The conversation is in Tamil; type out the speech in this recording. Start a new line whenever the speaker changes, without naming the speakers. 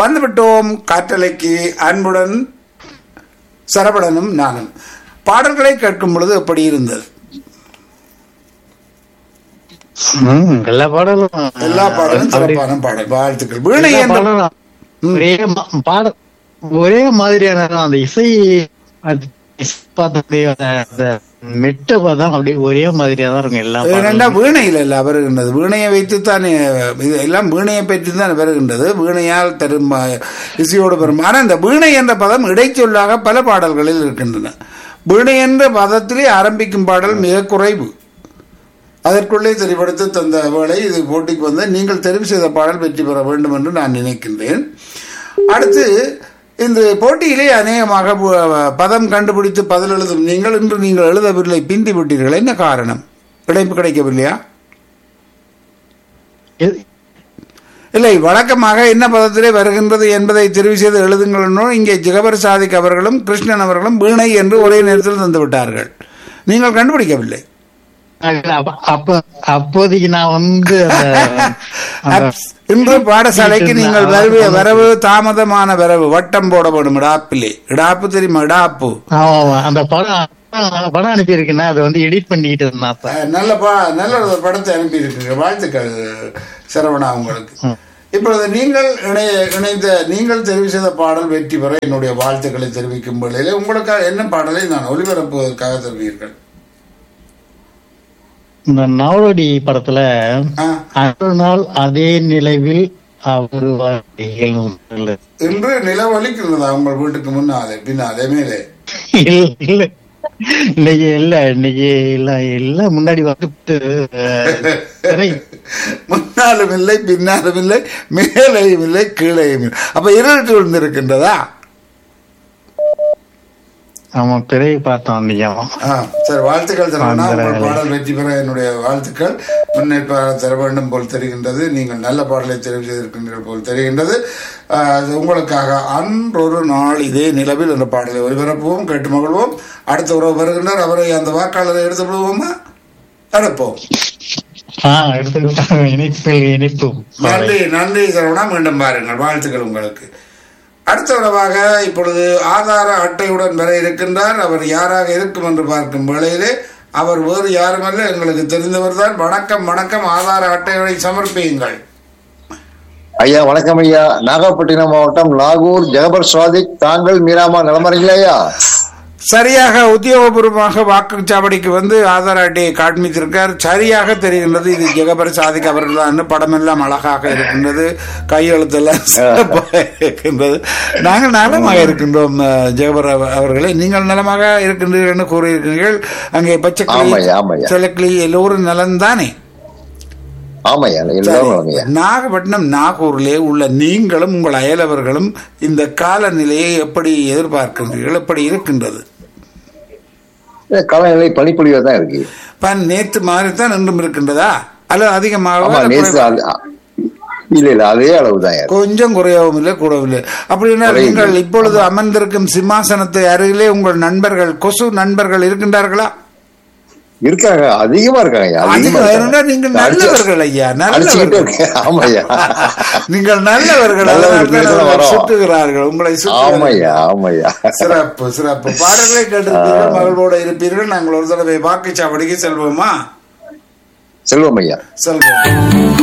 வந்துவிட்டோம் காற்றலைக்கு அன்புடன் சரவணனும் நானும் பாடல்களை கேட்கும் பொழுது எப்படி இருந்தது
ம், எல்லா பாடலும்
எல்லா பாடலும்
அப்படி-
சிறப்பான பாடல் வாழ்த்துக்கள் வீணை
எல்லா
என்ற
பாடலும் ஒரே ம- பாட ஒரே மாதிரியான அந்த இசை அது இசை பார்த்தது அந்த அந்த மெட்ட பார்த்தா அப்படியே ஒரே மாதிரியா தான் இருக்கும் எல்லா
ஏனென்றா
பாடலும்
வீணையில் அல்ல வருகின்றது வீணையை வைத்து தான் இது எல்லாம் வீணையை பற்றி தான் வருகின்றது வீணையால் தரும் அஹ், இசையோடு வரும் ஆனால் இந்த வீணை என்ற பதம் இடைச்சொல்லாக பல பாடல்களில் இருக்கின்றன வீணை என்ற பதத்திலே ஆரம்பிக்கும் பாடல் மிக குறைவு அதற்குள்ளே தெளிவடுத்து தந்த வேளை இது போட்டிக்கு வந்து நீங்கள் தெரிவு செய்த பாடல் வெற்றி பெற வேண்டும் என்று நான் நினைக்கின்றேன் அடுத்து இந்த போட்டியிலே அநேகமாக பு- பதம் கண்டுபிடித்து பதில் எழுதும் நீங்கள் இன்று நீங்கள் எழுதவில்லை பிந்தி விட்டீர்கள் என்ன காரணம் இணைப்பு கிடைக்கவில்லையா
எ-
இல்லை வழக்கமாக என்ன பதத்திலே வருகின்றது என்பதை தெரிவு செய்து எழுதுங்கள் என்றும் இங்கே ஜெகபர் சாதிக் அவர்களும் கிருஷ்ணன் அவர்களும் வீணை என்று ஒரே நேரத்தில் தந்து விட்டார்கள் நீங்கள் கண்டுபிடிக்கவில்லை
அப்ப அப்ப அப்போதைக்கு நான் வந்து அந்த- அந்த
அப்ஸ். இன்று பாடசாலைக்கு நீங்கள் வரவு வரவு தாமதமான வரவு வட்டம் போட வேண்டும் இடாப்பிலே இடாப்பு தெரியுமா இடாப்பு
ஆமா, ஆமா. அந்த படம் படம் அனுப்பியிருக்கேன் அதை வந்து எடிட் பண்ணிக்கிட்டு இருந்தான் அப்ப.
அஹ், நல்ல பா நல்ல ஒரு படத்தை அனுப்பி இருக்குங்க வாழ்த்துக்கள் சரவணா உங்களுக்கு இப்பொழுது நீங்கள் இணைய இணைந்த நீங்கள் தெரிவு செய்த பாடல் வெற்றி பெற என்னுடைய வாழ்த்துக்களை தெரிவிக்கும் வேளையிலே உங்களுக்காக என்ன பாடலை நான் ஒளிபரப்புவதற்காக தருவீர்கள்
இந்த நாவலடி படத்துல
ஆ,
அடுத்த நாள் அதே நிலைவில் அவர் வாழ்க்கையிலும் இல்லை.
இன்று நிலவலிக்கிறதா உங்கள் வீட்டுக்கு முன்னாலே பின்னாலே மேலே
இல்ல இல்ல இன்னைக்கு இல்ல இன்னைக்கு இல்ல இல்ல முன்னாடி வந்துட்டு அஹ், திரை
முன்னாலும் இல்லை பின்னாலும் இல்லை மேலேயும் இல்லை கீழேயும் இல்லை அப்ப இருட்டு விழுந்திருக்கின்றதா
ஆமா திரையை பார்த்தோம் அன்னைக்கு ஆமா.
ஆ, சரி வாழ்த்துக்கள் தரவேனா
அந்த
உங்கள் பாடல் வெற்றி பெற என்னுடைய வாழ்த்துக்கள் முன்னேற்பாக தர வேண்டும் போல் தெரிகின்றது நீங்கள் நல்ல பாடலை தெரிவு செய்திருக்கின்றீர்கள் போல் தெரிகின்றது ஆ, அது உங்களுக்காக அன்றொரு நாள் இதே நிலவில் என்ற பாடலை ஒளிபரப்புவோம் கேட்டு மகிழ்வோம் அடுத்த உறவு வருகின்றார் அவரை அந்த வாக்காளரை எடுத்து விடுவோமா அனுப்போம்
ஆஹ் எடுத்துக்கிட்டாங்க இணைப்பு இணைப்பு
நன்றி நன்றி சரவணா மீண்டும் பாருங்கள் வாழ்த்துக்கள் உங்களுக்கு அடுத்த உறவாக இப்பொழுது ஆதார அட்டையுடன் வர இருக்கின்றார் அவர் யாராக இருக்கும் என்று பார்க்கும் வேளையிலே அவர் வேறு யாருமல்ல எங்களுக்கு தெரிந்தவர் தான் வணக்கம் வணக்கம் ஆதார அட்டைகளை சமர்ப்பியுங்கள்
ஐயா வணக்கம் ஐயா நாகப்பட்டினம் மாவட்டம் நாகூர் ஜெகபர் சுவாதிக் தாங்கள் மீராமா நலமறிங்களா ஐயா
சரியாக உத்தியோகபூர்வமாக வாக்குச்சாவடிக்கு வந்து ஆதார் அட்டையை காண்பித்திருக்கார் சரியாக தெரிகின்றது இது ஜெகபர் சாதிக் அவர்கள் தான் படமெல்லாம் அழகாக இருக்கின்றது கையெழுத்தெல்லாம் சிறப்பாக இருக்கின்றது நாங்கள் நலமாக இருக்கின்றோம் அஹ், ஜெகபர் அவ- அவர்களே நீங்கள் நலமாக இருக்கின்றீர்கள் என்று கூறியிருக்கிறீர்கள் அங்கே பச்சைக்கிளி
ஆமாய்யா, ஆமாய்யா.
செலக்கிளி எல்லோரும் நலன்தானே
ஆமாய்யா எல்லாரும் நலமையா
நாகப்பட்டினம் நாகூரிலே உள்ள நீங்களும் உங்கள் அயலவர்களும் இந்த காலநிலையை எப்படி எதிர்பார்க்கின்றீர்கள் எப்படி இருக்கின்றது
காலநிலை பனிப்பொழிவா தான் இருக்கு
பன் நேத்து மாதிரி தான் இன்றும் இருக்கின்றதா அல்லது அதிகமாக
ஆமா நேற்று அது- இல்ல இல்ல அதே அளவு தான்
கொஞ்சம் குறையவும் இல்லை கூடவும் இல்லை அப்படின்னா
குறையவில்லை.
நீங்கள் இப்பொழுது அமர்ந்திருக்கும் சிம்மாசனத்தை அருகிலே உங்கள் நண்பர்கள் கொசு நண்பர்கள் இருக்கின்றார்களா
இருக்காங்க அதிகமா இருக்காங்க ஐயா அதிகமா
அதிகம்
இருக்காங்க.
வேணும்னா நீங்கள்
அடிச்சு-
நல்லவர்கள் ஐயா
அடிச்சுக்கிட்டே
நல்லவர்கள்
இருக்காங்க. ஆமாய்யா
நீங்கள் நல்லவர்கள்
நல்லவர்கள்
அதனால்தான்
பேசலாம்
அவர்கள்
வரோம்.
சுட்டுகிறார்கள் உங்களை சுட்டுகிறார்கள்
ஆமாய்யா ஆமாய்யா
சிறப்பு சிறப்பு பாடல்களை கேட்டிருப்பீர்கள் மகளோட இருப்பீர்கள் நாங்கள் ஒரு தடவை வாக்குச்சாவடிக்கு செல்வோமா
செல்வம் ஐயா
செல்வோம்